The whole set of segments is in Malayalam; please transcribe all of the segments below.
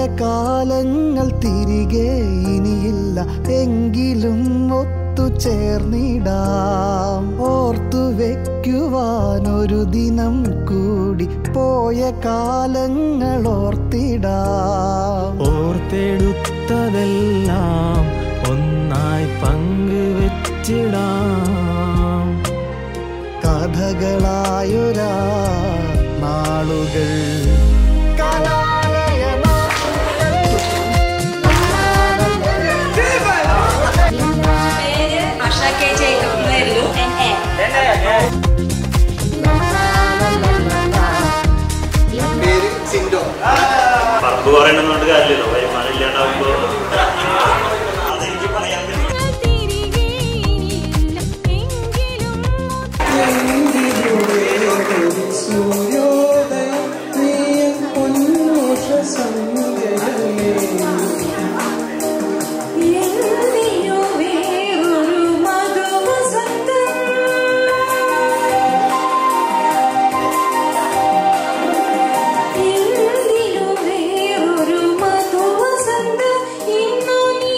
കാലങ്ങൾ തിരികെ ഇനിയില്ല എങ്കിലും ഒത്തുചേർന്നിടാം ഓർത്തു വെക്കുവാനൊരു ദിനം കൂടി പോയ കാലങ്ങൾ ഓർത്തിടാം ഓർത്തെടുത്തതെല്ലാം ഒന്നായി പങ്കുവെച്ചിടാം കഥകളായൊരാ നാളുകൾ പേര് ആഷ കെ ജേക്കബ് നെല്ലു എൻ എ പറമ്പ് പറയണമെന്നുകൊണ്ട് കാര്യമില്ലല്ലോ വരുമാനം ഇല്ലാണ്ടാവുമ്പോ അതെനിക്ക് പറയാൻ പറ്റും തിരികെ ഇനിയില്ല എങ്കിലും എന്തിനു വേറൊരു മധുവസന്തം എന്തിനു വേറൊരു മധുവസന്തം ഇന്നു നീ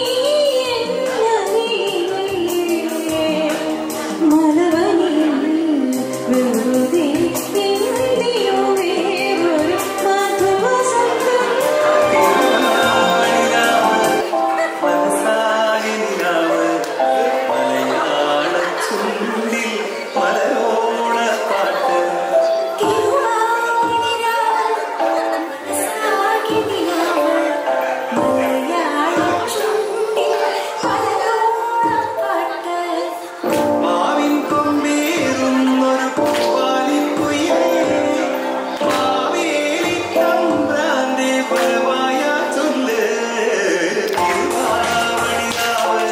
എന്നറിയില്ലേ മലവനിൽ വെറുതെ എന്തിനു വേറൊരു മധുവസന്തം മാവിൻ കൊമ്പേറുന്നൊരു പൂവാലിക്കുയിലേ, മാവേലി തമ്പ്രാന്റെ വരവായ ചൊല്ല്. തിരുവാവണിരാവ്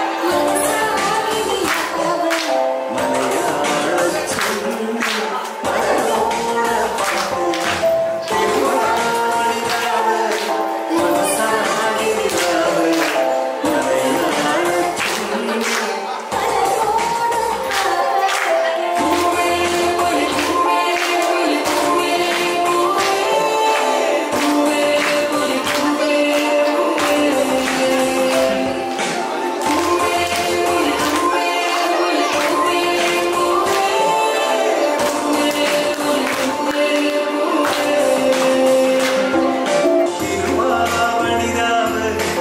തിരുവാവണിരാവ്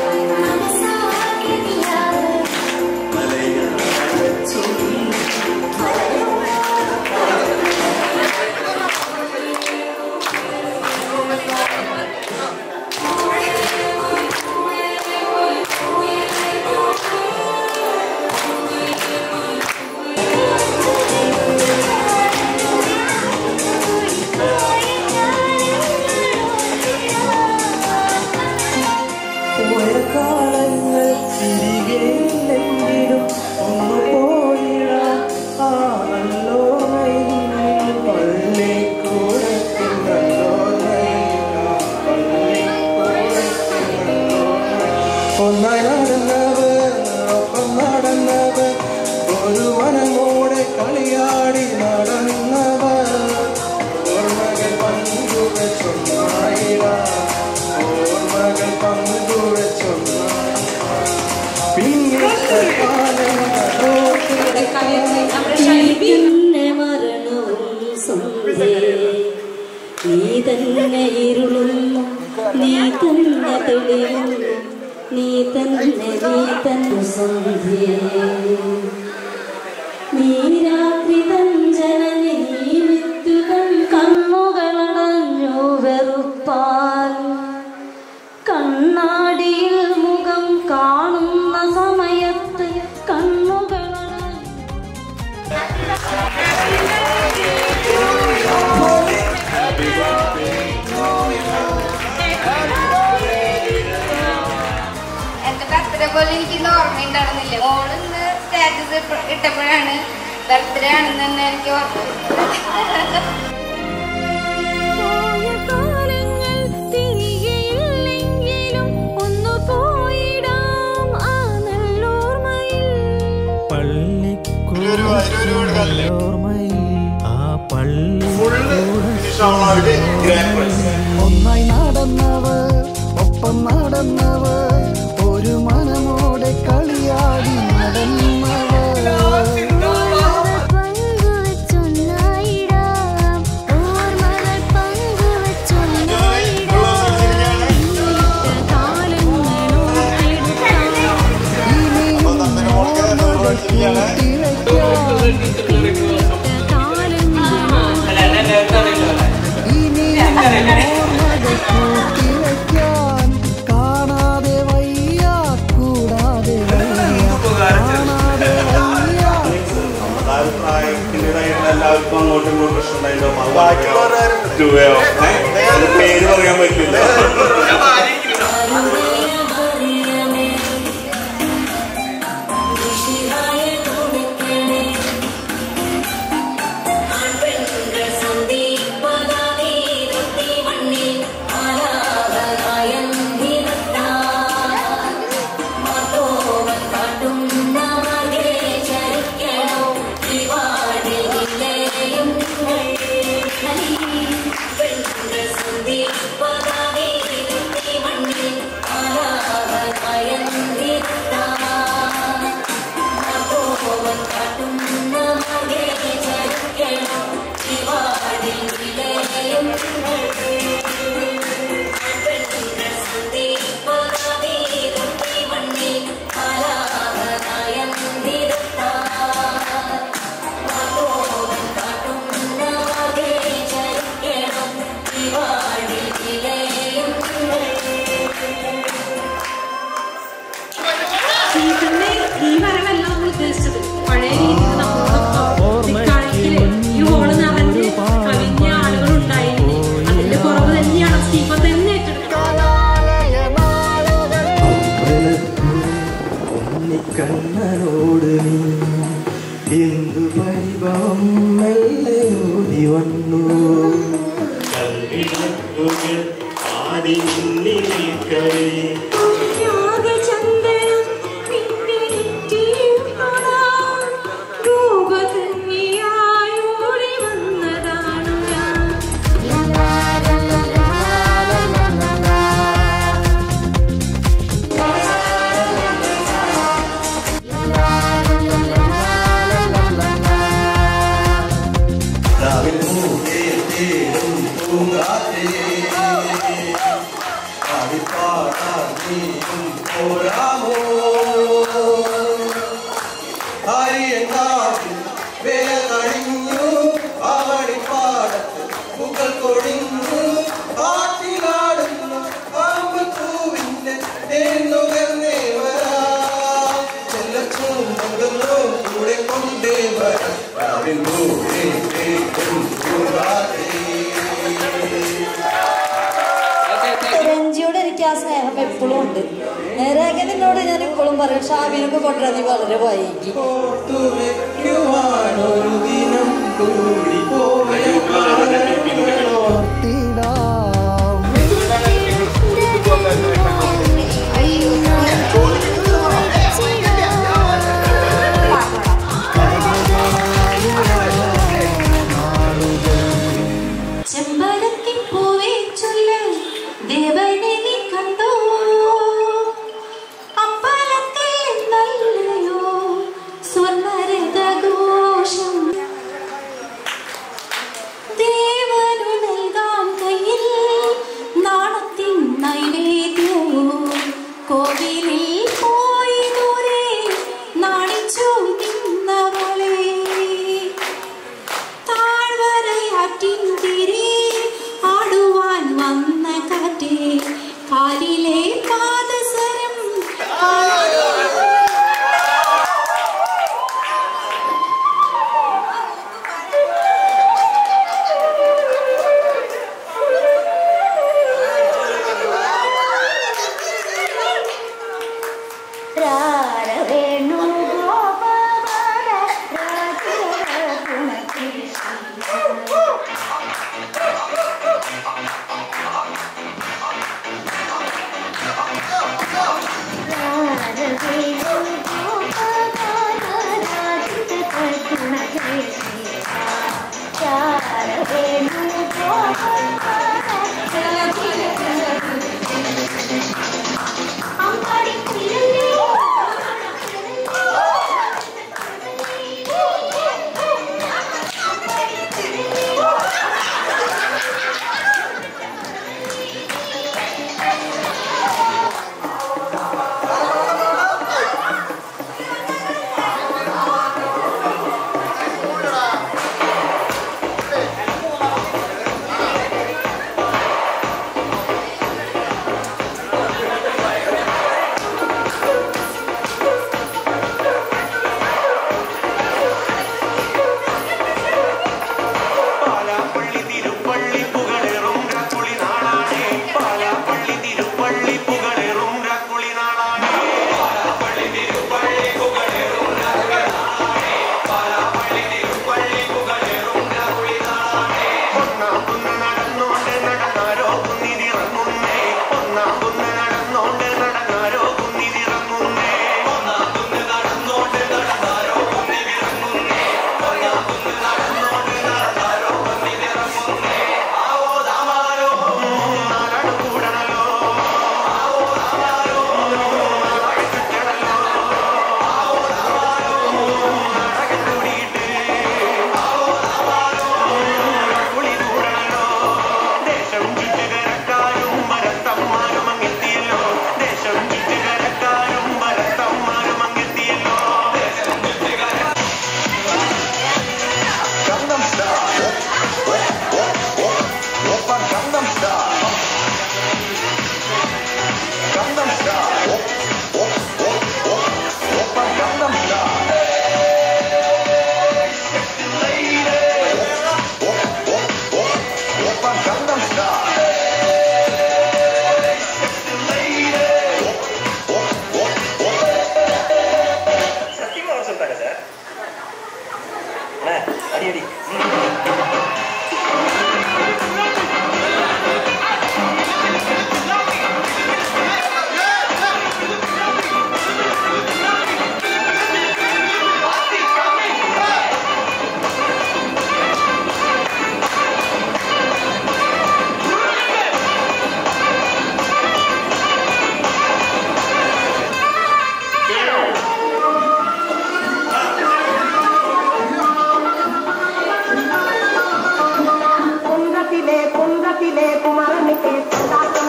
പോയ കാലങ്ങൾ തിരികെ ഇല്ലെങ്കിലും ഒന്ന് പോയിടാം ആ നല്ലോർമ്മയിൽ പള്ളിക്കൂടത്തിൽ നല്ലോർമ്മയിൽ ആ പള്ളിക്കൂടത്തിൽ നല്ലോർമ്മ. ഒന്നായി നടന്നവർ ഒപ്പം നടന്നവർ ഒരു മനമോടെ കളിയാടി നടന്നവർ ഓർമ്മകൾ പങ്കുവെച്ചൊന്നായിടാം ഓർമ്മകൾ പങ്കുവെച്ചൊന്നായി പിന്നിട്ട കാലങ്ങൾ നമ്മുടെ ഷൈബി പിന്നെ മരണവും സന്ധ്യേ നീ തന്നെ ഇരുളുന്നു നീ തന്നെ തെളിയുന്നു നീ തന്നെ നീ തന്നെ സന്ധ്യേ നീ രാത്രി തഞ്ചനനെ നീ വിത്തുകൾ കണ്ണുകളടഞ്ഞു വെറുപ്പാൽ കണ്ണാടിയിൽ മുഖം കാണുന്ന സമയത്ത് കണ്ണുകളടഞ്ഞു എന്റെ ബർത്ത്ഡേ പോലെ എനിക്ക് ഇന്ന് ഓർമ്മയുണ്ടായിരുന്നില്ല ഓളിന്ന് സ്റ്റാറ്റസ് ഇട്ടപ്പോഴാണ് ബർത്ത്ഡേ ആണെന്ന് തന്നെ എനിക്ക് ഓർമ്മ പോയ കാലങ്ങൾ തിരികെ ഇല്ലെങ്കിലും ഒന്നു പോയിടാം ആ നല്ലോർമ്മയിൽ പള്ളിക്കൂടത്തിൽ ഓർമ്മയിൽ ആ പള്ളി ഒന്നായി നടന്നവർ ഒപ്പം നടന്നവർ ഒരു മനമോടെ കളിയാടി നടന്നവർ പങ്കുവച്ചൊന്നായിടാം ഓർമ്മകൾ പങ്കുവച്ചൊന്നായിടാം ഇനിയും ഓർമ്മകൾ കൂട്ടിവയ്ക്കാൻ ഇനിയും ഓർമ്മകൾ കൂട്ടിവയ്ക്കാൻ കാണാതെ വയ്യ കൂടാതെ വയ്യ കാണാതെ വയ്യ പ്രായത്തിൻ്റെതായിട്ടുള്ള എല്ലാവർക്കും അങ്ങോട്ടും ഇങ്ങോട്ടും പ്രശ്നമുണ്ടായിട്ടുണ്ടാവും അത് പേര് പറയാൻ പറ്റില്ല സീസണിലെ ഈ വരവല്ല നമ്മൾ ഉദ്ദേശിച്ചത് പഴയ രീതിയിൽ നമ്മളോടൊപ്പം ഇക്കാലത്തില് ഈ ഹോള് നിറഞ്ഞ് കവിഞ്ഞ ആളുകൾ ഉണ്ടായിരുന്നു അതിന്റെ കുറവ് തന്നെയാണ് സ്റ്റീഫൻ തന്നെ ഏറ്റെടുക്കുന്നത് കണ്ണനോട് നീ എന്തു പരിഭവം മെല്ലെ ഓടി വന്നു ആടി നിന്നിരിക്കവേ ത്യാഗചന്ദ്രൻ പിന്നിലെത്തിയുള്ളതാ. രൂപകന്യയായി ഓടി വന്നതാണു ഞാൻ. രാവിൽ മൂന്നേ തേടും പൂങ്കാറ്റേ ആടിപ്പാടാൻ നീയും പോരാമോ ഹരിയനാട്ടിൽ വേല കഴിഞ്ഞു അവടിപ്പാടത്ത് പുകൾ കൊടിഞ്ഞു ആട്ടിലാടുന്നു പാമ്പ് പൂവിന്റെ തേന്നുകർന്നേ വരാ ചെല്ലച്ചൂമ്പുകളോ കൂടെ കൊണ്ടേ വരാം രാവിൽ മൂന്നേ തേടും പൂങ്കാറ്റേ രഞ്ജിയോട് എനിക്ക് ആ സ്നേഹം എപ്പോഴും ഉണ്ട് നേരെയൊക്കെ നിന്നോട് ഞാൻ ഇപ്പോഴും പറയും ഷാബിനൊക്കെ കൊണ്ടുവരാൻ നീ വളരെ വൈകി ഓർത്തുവെക്കുവാനൊരു ദിനം കൂടി പോയ ഓർത്തിടാം ചെമ്പരത്തിപ്പൂവേ ചൊല്ല് ദേവനെ നീ കണ്ടോ അമ്പലത്തിൽ നല്ലയോ സ്വർണ്ണരഥഘോഷം കുന്തത്തിലെ കുന്തത്തിലെ കുമാരനുക്ക് കൊണ്ടാട്ടം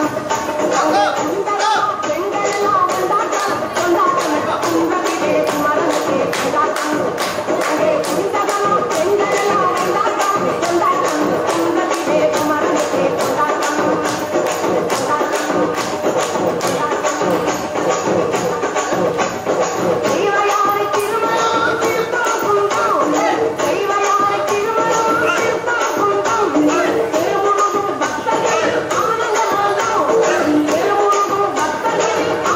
പെൺകളെല്ലാം കൊണ്ടാട്ടം കൊണ്ടാട്ടം കുന്തത്തിലെ കുമാരനുക്ക് കൊണ്ടാട്ടം കുന്തകളോ പെൺകളെല്ലാം കൊണ്ടാട്ടം കൊണ്ടാട്ടം കുന്തത്തിലെ കുമാരനുക്ക് കൊണ്ടാട്ടം ദൈവയായ തിരുമണം തീർത്തം കുന്തം ദൈവയായ തിരുമണം തീർത്തം കുന്തം തിരുമുഴുകും ഭക്തരെ ആനന്ദമാകും തിരുമുഴുകും ഭക്തരെ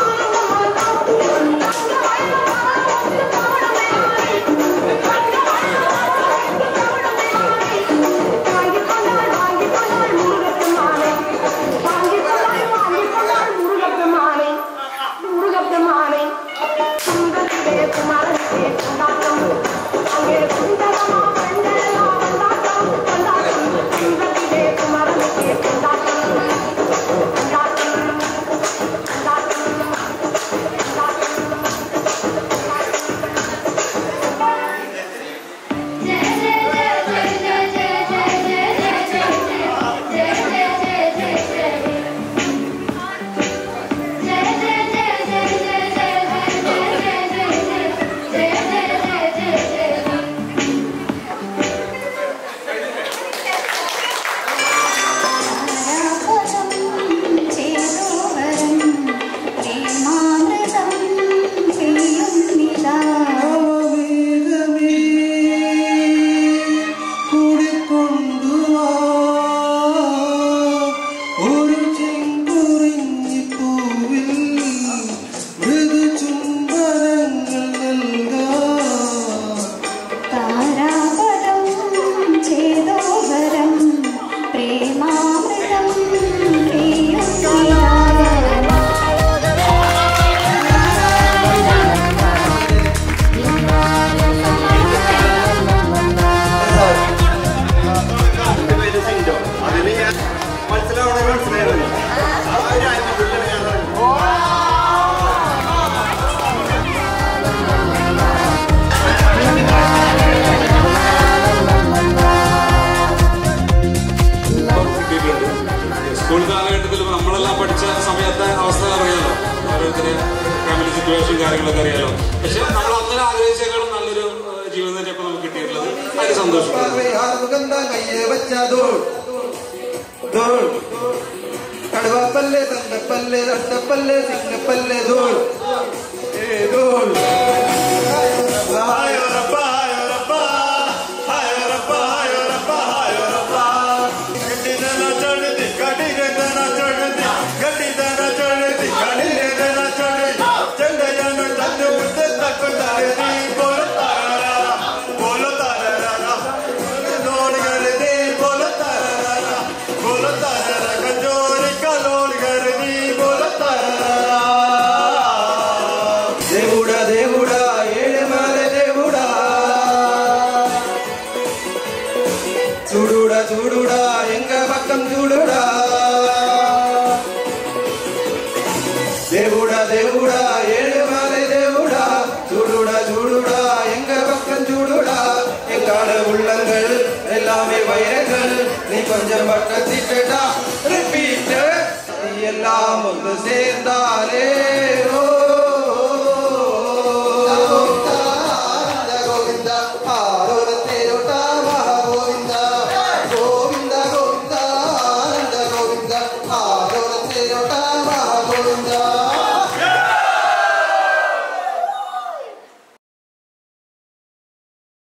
മുരുകപ്പെരുമാനെ മുരുകപ്പെരുമാനെ സുന്ദരത്തെ കുമാരത്തെ കൊണ്ടാട്ടം അങ്ങേ സുന്ദരമാ പെണ്ണെല്ലാം കൊണ്ടാട്ടം കൊണ്ടാട്ടം സുന്ദരത്തെ കുമാരത്തെ കൊണ്ടാട്ടം കൊണ്ടാട്ടം അവവേഗമേ കൂടിക്കൊണ്ടുവാ ഒരു ചെങ്കുറിഞ്ഞിപ്പൂവിൽ മൃദു ചുംബനങ്ങൾ നൽകാം താരാപദം ചേതോഹരം പ്രേമാമൃതം എന്റെ പേര് സിൻഡോ അതിന് ഞാൻ മനസ്സിലാവണേ മനസ്സിലായിരുന്നു ആ ഒരു ആറ്റിറ്റ്യൂഡിലാണ് ഞാൻ ഇറങ്ങുന്നത്. കിട്ടിയിട്ടുണ്ട് സ്കൂൾ കാലഘട്ടത്തിൽ നമ്മളെല്ലാം പഠിച്ച സമയത്തെ അവസ്ഥ അറിയാലോ ഓരോരുത്തര് ഫാമിലി സിറ്റുവേഷൻ കാര്യങ്ങളൊക്കെ അറിയാലോ പക്ഷെ നമ്മൾ അങ്ങനെ ആഗ്രഹിച്ചേക്കാളും നല്ലൊരു ഏഹ്, ജീവിതം തന്നെ ഇപ്പൊ നമുക്ക് കിട്ടിയിട്ടുള്ളത് അതിന് സന്തോഷം സുഗന്ധ കയ്യെ വെച്ച ദോൾ ദോൾ കടുവാപ്പല്ലെ തങ്കപ്പല്ലെ തട്ടപ്പല്ലെ സിംഗപ്പല്ലെ ദോൾ ഏ ദോൾ ഹായോറപ്പ, ഹായോറപ്പ, ഹായോറപ്പ, ഹായോറപ്പ, ഹായോറപ്പ. കെട്ടിടന ചൊഴുതി, കടികടന ചൊഴുതി, കെട്ടിടന ചൊഴുതി, കടികടന ചൊഴുതി. ചെണ്ടയാണ് തന്റെ മുറ്റത്തെ കൊണ്ടാടി നീ പോലെ തരറ, പോലെ തരറ. നോടുകള് നീ പോലെ തരറ, പോലെ തരറ. കഞ്ചോരി കലോളികള് നീ പോലെ തരറ. దేవుడా దేవుడా ఏడుమాల దేవుడా చూడుడా చూడుడా ఎంగ పక్కం చూడుడా దేవుడా దేవుడా ఏడుమాల దేవుడా చూడుడా చూడుడా எங்க பக்கம் చూడుடா எங்கால உள்ளங்கள் எல்லாமே வைரங்கள் நீ கொஞ்சம் பக்கத்திட்டா ரிப்பீட் நீ எல்லாம் ஒன்று சேர்ந்தாலே ஓ